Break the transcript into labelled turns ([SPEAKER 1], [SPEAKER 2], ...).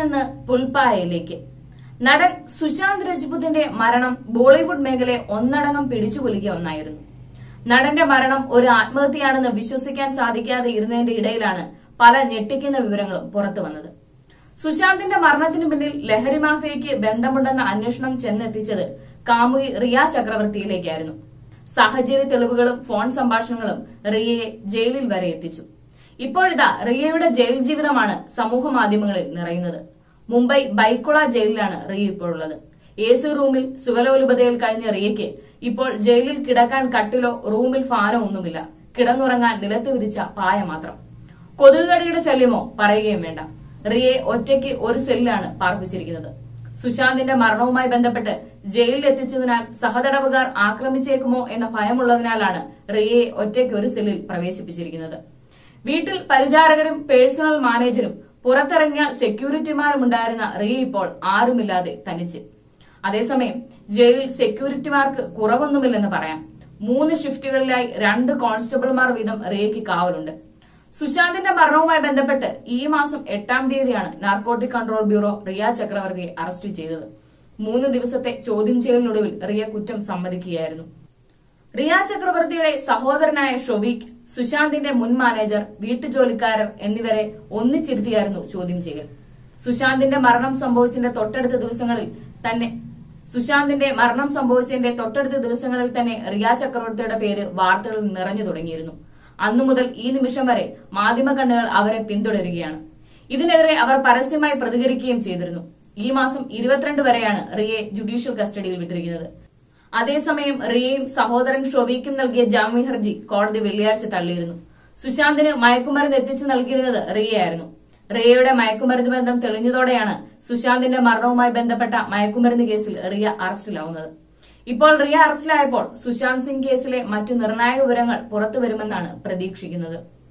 [SPEAKER 1] നിന്ന് പുൽപ്പായയിലേക്ക് നടൻ സുശാന്ത് രജ്പുത്തിന്റെ മരണം ബോളിവുഡ് മേഖലയെ ഒന്നടങ്കം പിടിച്ചുകൊല്ലിയ ഒന്നായിരുന്നു നടന്റെ മരണം ഒരു ആത്മഹത്യയാണെന്ന് വിശ്വസിക്കാൻ സാധിക്കാതെ ഇരുന്നതിന്റെ ഇടയിലാണ് പല ഞെട്ടിക്കുന്ന വിവരങ്ങളും പുറത്തു വന്നത് സുശാന്തിന്റെ മരണത്തിനു പിന്നിൽ ലഹരി മാഫിയയ്ക്ക് ബന്ധമുണ്ടെന്ന അന്വേഷണം ചെന്നെത്തിച്ചത് കാമുകി റിയ ചക്രവർത്തിയിലേക്കായിരുന്നു സാഹചര്യ തെളിവുകളും ഫോൺ സംഭാഷണങ്ങളും റിയയെ ജയിലിൽ വരെ എത്തിച്ചു ഇപ്പോഴിതാ റിയയുടെ ജയിൽ ജീവിതമാണ് സമൂഹ മാധ്യമങ്ങളിൽ നിറയുന്നത് മുംബൈ ബൈക്കുള ജയിലിലാണ് റിയ ഇപ്പോഴുള്ളത് എ സി റൂമിൽ സുഖലോലുപതയിൽ കഴിഞ്ഞ റിയയ്ക്ക് ഇപ്പോൾ ജയിലിൽ കിടക്കാൻ കട്ടിലോ റൂമിൽ ഫാനോ ഒന്നുമില്ല കിടന്നുറങ്ങാൻ നിലത്ത് വിരിച്ച പായ മാത്രം കൊതുകുകടിയുടെ ശല്യമോ പറയുകയും വേണ്ട റിയയെ ഒറ്റയ്ക്ക് ഒരു സെല്ലിലാണ് പാർപ്പിച്ചിരിക്കുന്നത് സുശാന്തിന്റെ മരണവുമായി ബന്ധപ്പെട്ട് ജയിലിൽ എത്തിച്ചതിനാൽ സഹതടവുകാർ ആക്രമിച്ചേക്കുമോ എന്ന ഭയമുള്ളതിനാലാണ് റിയയെ ഒറ്റയ്ക്ക് ഒരു സെല്ലിൽ പ്രവേശിപ്പിച്ചിരിക്കുന്നത് വീട്ടിൽ പരിചാരകരും പേഴ്സണൽ മാനേജരും പുറത്തിറങ്ങിയ സെക്യൂരിറ്റിമാരും ഉണ്ടായിരുന്ന റിയ ഇപ്പോൾ ആരുമില്ലാതെ തനിച്ച് അതേസമയം ജയിലിൽ സെക്യൂരിറ്റിമാർക്ക് കുറവൊന്നുമില്ലെന്ന് പറയാം മൂന്ന് ഷിഫ്റ്റുകളിലായി രണ്ട് കോൺസ്റ്റബിൾമാർ വീതം റിയയ്ക്ക് കാവലുണ്ട് സുശാന്തിന്റെ മരണവുമായി ബന്ധപ്പെട്ട് ഈ മാസം എട്ടാം തീയതിയാണ് നാർക്കോട്ടിക് കൺട്രോൾ ബ്യൂറോ റിയ ചക്രവർത്തിയെ അറസ്റ്റ് ചെയ്തത് മൂന്ന് ദിവസത്തെ ചോദ്യം ചെയ്യലിനൊടുവിൽ റിയ കുറ്റം സമ്മതിക്കുകയായിരുന്നു റിയ ചക്രവർത്തിയുടെ സഹോദരനായ ഷൊവീഖ് സുശാന്തിന്റെ മുൻ മാനേജർ വീട്ടുജോലിക്കാരർ എന്നിവരെ ഒന്നിച്ചിരുത്തിയായിരുന്നു ചോദ്യം ചെയ്യൽ സുശാന്തിന്റെ മരണം സംഭവിച്ചതിന്റെ തൊട്ടടുത്ത ദിവസങ്ങളിൽ തന്നെ സുശാന്തിന്റെ മരണം സംഭവിച്ചതിന്റെ തൊട്ടടുത്ത ദിവസങ്ങളിൽ തന്നെ റിയ ചക്രവർത്തിയുടെ പേര് വാർത്തകളിൽ നിറഞ്ഞു തുടങ്ങിയിരുന്നു അന്നു മുതൽ ഈ നിമിഷം വരെ മാധ്യമ കണ്ണുകൾ അവരെ പിന്തുടരുകയാണ് ഇതിനെതിരെ അവർ പരസ്യമായി പ്രതികരിക്കുകയും ചെയ്തിരുന്നു ഈ മാസം ഇരുപത്തിരണ്ട് വരെയാണ് റിയയെ ജുഡീഷ്യൽ കസ്റ്റഡിയിൽ വിട്ടിരിക്കുന്നത് അതേസമയം റിയയും സഹോദരൻ ഷൊവീക്കും നൽകിയ ജാമ്യ ഹർജി കോടതി വെള്ളിയാഴ്ച തള്ളിയിരുന്നു സുശാന്തിന് മയക്കുമരുന്ന് എത്തിച്ചു നൽകിയിരുന്നത് റിയയായിരുന്നു റിയയുടെ മയക്കുമരുന്ന് ബന്ധം തെളിഞ്ഞതോടെയാണ് സുശാന്തിന്റെ മരണവുമായി ബന്ധപ്പെട്ട മയക്കുമരുന്ന് കേസിൽ റിയ അറസ്റ്റിലാവുന്നത് ഇപ്പോൾ റിയ അറസ്റ്റിലായപ്പോൾ സുശാന്ത് സിംഗ് കേസിലെ മറ്റു നിർണായക വിവരങ്ങൾ പുറത്തുവരുമെന്നാണ് പ്രതീക്ഷിക്കുന്നത്